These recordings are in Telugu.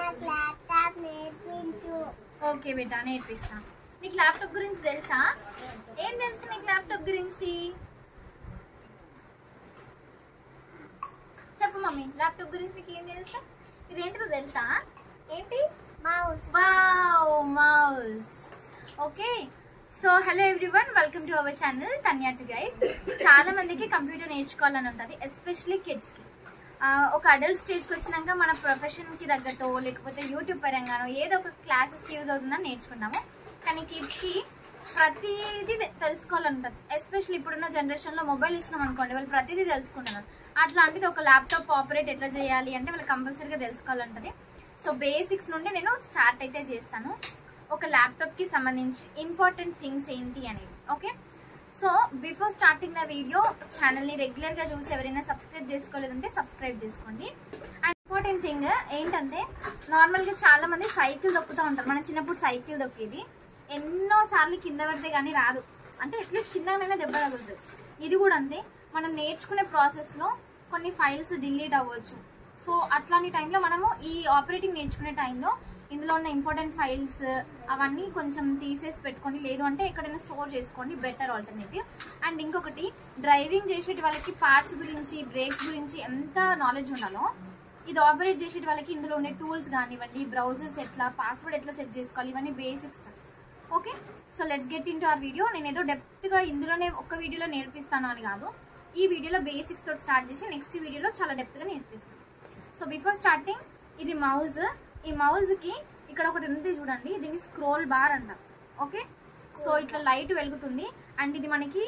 నాకు ల్యాప్టాప్ నేర్పించు ఓకే బేటా నేర్పిస్తా నీకు ల్యాప్టాప్ గురించి తెలుసా ఏం తెలుసు నీకు ల్యాప్టాప్ గురించి చెప్పు మమ్మీ ల్యాప్టాప్ గురించి నీకు ఏం తెలుసా ఇదేంటిదో తెలుసా ఏంటి mouse wow mouse okay so hello everyone welcome to our channel Tanya to guide చాలా మందికి కంప్యూటర్ నేర్చుకోవాలని ఉంటుంది ఎస్పెషలీ కిడ్స్ కి ఆ, ఒక అడల్ట్ స్టేజ్కి వచ్చినాక మన ప్రొఫెషన్ కి తగ్గట్టు లేకపోతే యూట్యూబ్ పరంగానో ఏదో ఒక క్లాసెస్ కి యూజ్ అవుతుందని నేర్చుకున్నాము కానీ కిడ్స్ కి ప్రతిదీ తె- తెలుసుకోవాలని ఉంటుంది ఎస్పెషల్లీ ఇప్పుడున్న జనరేషన్ లో మొబైల్ ఇచ్చినాం అనుకోండి వాళ్ళు ప్రతిదీ తెలుసుకుంటున్నారు అట్లాంటిది ఒక ల్యాప్టాప్ ఆపరేట్ ఎట్లా చేయాలి అంటే వాళ్ళు కంపల్సరీగా తెలుసుకోవాలంటది సో బేసిక్స్ నుండి నేను స్టార్ట్ అయితే చేస్తాను ఒక ల్యాప్టాప్ కి సంబంధించి ఇంపార్టెంట్ థింగ్స్ ఏంటి అనేది okay so before starting the video channel ని రెగ్యులర్ గా చూసి ఎవరైనా సబ్స్క్రైబ్ చేసుకోలేదంటే సబ్స్క్రైబ్ చేసుకోండి అండ్ ఇంపార్టెంట్ థింగ్ ఏంటంటే నార్మల్ గా చాలా మంది సైకిల్ దొక్కుతూ ఉంటారు మన చిన్నప్పుడు సైకిల్ దొక్కేది ఎన్నో సార్లు కింద పడితే కానీ రాదు అంటే అట్లీస్ట్ చిన్నగానైనా దెబ్బ తగులుతుంది ఇది కూడా అంతే మనం నేర్చుకునే ప్రాసెస్ లో కొన్ని ఫైల్స్ డిలీట్ అవ్వచ్చు సో అట్లాంటి టైంలో మనము ఈ ఆపరేటింగ్ నేర్చుకునే టైంలో ఇందులో ఉన్న ఇంపార్టెంట్ ఫైల్స్ అవన్నీ కొంచెం తీసేసి పెట్టుకోండి లేదు అంటే ఎక్కడైనా స్టోర్ చేసుకోండి బెటర్ ఆల్టర్నేటివ్ అండ్ ఇంకొకటి డ్రైవింగ్ చేసేటి వాళ్ళకి పార్ట్స్ గురించి బ్రేక్స్ గురించి ఎంత నాలెడ్జ్ ఉండాలో ఇది ఆపరేట్ చేసేటి వాళ్ళకి ఇందులో ఉండే టూల్స్ కానివ్వండి బ్రౌజర్స్ ఎట్లా పాస్వర్డ్ ఎట్లా సెట్ చేసుకోవాలి ఇవన్నీ basic stuff okay so let's get into our video నేను ఏదో డెప్త్ గా ఇందులోనే ఒక్క వీడియోలో నేర్పిస్తాను అని కాదు ఈ వీడియోలో బేసిక్స్ తోటి స్టార్ట్ చేసి నెక్స్ట్ వీడియోలో చాలా డెప్త్ గా నేర్పిస్తాను సో బిఫోర్ స్టార్టింగ్ ఇది మౌజ్ ఈ మౌజ్ కి ఇక్కడ ఒకటి ఉంది చూడండి దీన్ని స్క్రోల్ బార్ అంటాం ఓకే సో ఇట్లా లైట్ వెలుగుతుంది అండ్ ఇది మనకి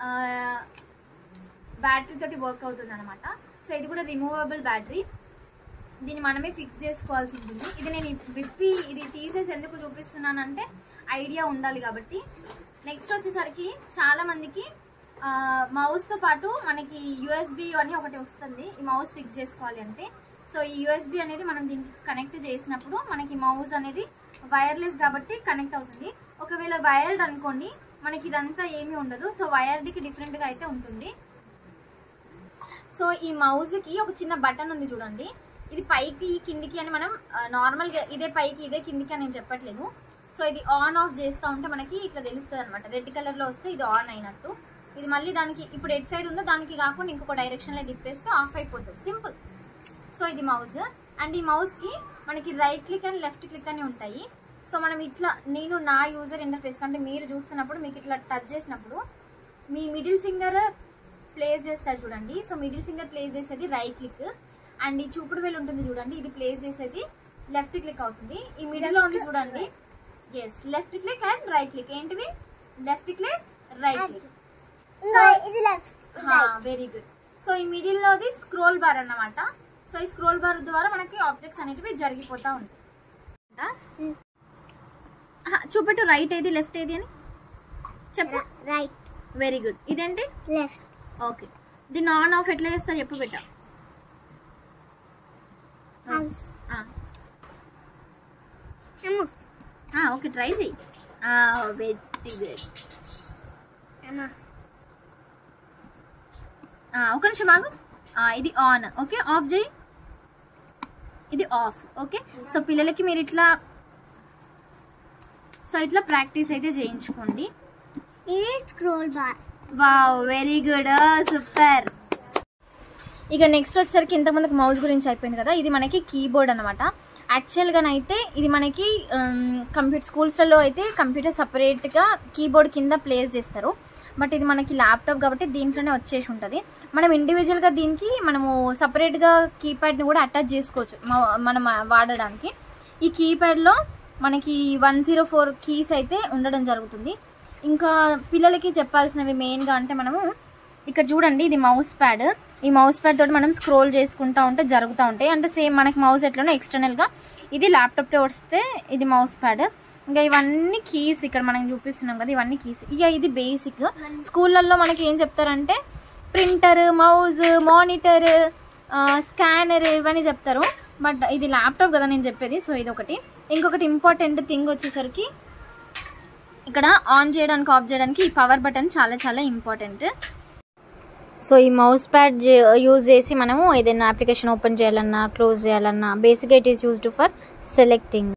బ్యాటరీ తోటి వర్క్ అవుతుంది అనమాట సో ఇది కూడా రిమూవబుల్ బ్యాటరీ దీన్ని మనమే ఫిక్స్ చేసుకోవాల్సి ఉంటుంది ఇది నేను విప్పి ఇది తీసేసి ఎందుకు చూపిస్తున్నానంటే ఐడియా ఉండాలి కాబట్టి నెక్స్ట్ వచ్చేసరికి చాలా మందికి మౌస్ తో పాటు మనకి యూఎస్బి అని ఒకటి వస్తుంది ఈ మౌస్ ఫిక్స్ చేసుకోవాలి అంటే సో ఈ యూఎస్బి అనేది మనం దీనికి కనెక్ట్ చేసినప్పుడు మనకి మౌస్ అనేది వైర్లెస్ కాబట్టి కనెక్ట్ అవుతుంది ఒకవేళ వైర్డ్ అనుకోండి మనకి ఇదంతా ఏమీ ఉండదు సో వైర్డ్కి డిఫరెంట్ గా అయితే ఉంటుంది సో ఈ మౌజ్ కి ఒక చిన్న బటన్ ఉంది చూడండి ఇది పైకి కిందికి అని మనం నార్మల్ గా ఇదే పైకి ఇదే కిందికి అని నేను చెప్పట్లేదు సో ఇది ఆన్ ఆఫ్ చేస్తా ఉంటే మనకి ఇట్లా తెలుస్తుంది అనమాట రెడ్ కలర్ లో వస్తే ఇది ఆన్ అయినట్టు ఇది మళ్ళీ దానికి ఇప్పుడు ఎటు సైడ్ ఉందో దానికి కాకుండా ఇంకొక డైరెక్షన్ లో తిప్పేస్తే ఆఫ్ అయిపోతుంది సింపుల్ సో ఇది మౌస్ అండ్ ఈ మౌస్ కి మనకి right click and left click అని ఉంటాయి సో మనం ఇట్లా నేను నా యూజర్ ఇంటర్ఫేస్ అంటే మీరు చూస్తున్నప్పుడు మీకు ఇట్లా టచ్ చేసినప్పుడు మీ మిడిల్ ఫింగర్ ప్లేస్ చేస్తారు చూడండి సో మిడిల్ ఫింగర్ ప్లేస్ చేసేది రైట్ క్లిక్ అండ్ ఈ చూపుడు వేలు ఉంటుంది చూడండి ఇది ప్లేస్ చేసేది లెఫ్ట్ క్లిక్ అవుతుంది ఈ మిడిల్ లో ఉంది చూడండి yes left click and right click ఏంటివి left click right click so ఇది లెఫ్ట్ వెరీ గుడ్ సో ఈ మిడిల్ లోది స్క్రోల్ బార్ అన్నమాట సో ఈ స్క్రోల్ బార్ ద్వారా మనకి ఆబ్జెక్ట్స్ అనేటివి జరిగిపోతా ఉంటాయి ఆహా, చూపెట్టు రైట్ ఏది లెఫ్ట్ ఏది అని చెప్పు రైట్ వెరీ గుడ్ ఇదేంటి లెఫ్ట్ ఓకే దీన్ని ఆన్ ఆఫ్ ఎట్లా చేస్తా చెప్పు బిడ్డ ఓకే ట్రై చెయ్యి వెరీ గుడ్ ఒక నిమిషం ఆగు ఆ, ఇది ఆన్ ఓకే ఆఫ్ చేయి ఇది ఆఫ్ ఓకే సో పిల్లలకి మీరు ఇట్లా సో ఇట్లా ప్రాక్టీస్ అయితే చేయించుకోండి ఇది scroll bar wow very good super ఇక నెక్స్ట్ వచ్చేసరికి ఇంతకుముందుకు మౌస్ గురించి అయిపోయింది కదా ఇది మనకి కీబోర్డ్ అనమాట యాక్చువల్గానైతే ఇది మనకి కంప్యూటర్ స్కూల్స్లలో అయితే కంప్యూటర్ సపరేట్గా కీబోర్డ్ కింద ప్లేస్ చేస్తారు బట్ ఇది మనకి ల్యాప్టాప్ కాబట్టి దీంట్లోనే వచ్చేసి ఉంటుంది మనం ఇండివిజువల్గా దీనికి మనము సపరేట్గా కీప్యాడ్ని కూడా అటాచ్ చేసుకోవచ్చు మ- మనం వాడడానికి ఈ కీప్యాడ్లో మనకి వన్ జీరో ఫోర్ కీస్ అయితే ఉండడం జరుగుతుంది ఇంకా పిల్లలకి చెప్పాల్సినవి మెయిన్గా అంటే మనము ఇక్కడ చూడండి ఇది మౌస్ ప్యాడ్ ఈ మౌస్ ప్యాడ్ తోటి మనం స్క్రోల్ చేసుకుంటా ఉంటే జరుగుతూ ఉంటాయి అంటే సేమ్ మనకి మౌస్ ఎట్లనో ఎక్స్టర్నల్గా ఇది ల్యాప్టాప్తో వస్తే ఇది మౌస్ ప్యాడ్ ఇంకా ఇవన్నీ కీస్ ఇక్కడ మనం చూపిస్తున్నాం కదా ఇవన్నీ కీస్ ఇక ఇది బేసిక్ స్కూళ్ళల్లో మనకి ఏం చెప్తారంటే ప్రింటర్ మౌజ్ మానిటర్ స్కానర్ ఇవన్నీ చెప్తారు బట్ ఇది ల్యాప్టాప్ కదా నేను చెప్పేది సో ఇది ఒకటి ఇంకొకటి ఇంపార్టెంట్ థింగ్ వచ్చేసరికి ఇక్కడ ఆన్ చేయడానికి ఆఫ్ చేయడానికి ఈ పవర్ బటన్ చాలా చాలా ఇంపార్టెంట్ సో ఈ మౌస్ ప్యాడ్ యూజ్ చేసి మనము ఏదైనా అప్లికేషన్ ఓపెన్ చేయాలన్నా క్లోజ్ చేయాలన్నా బేసిక్గా it is used for selecting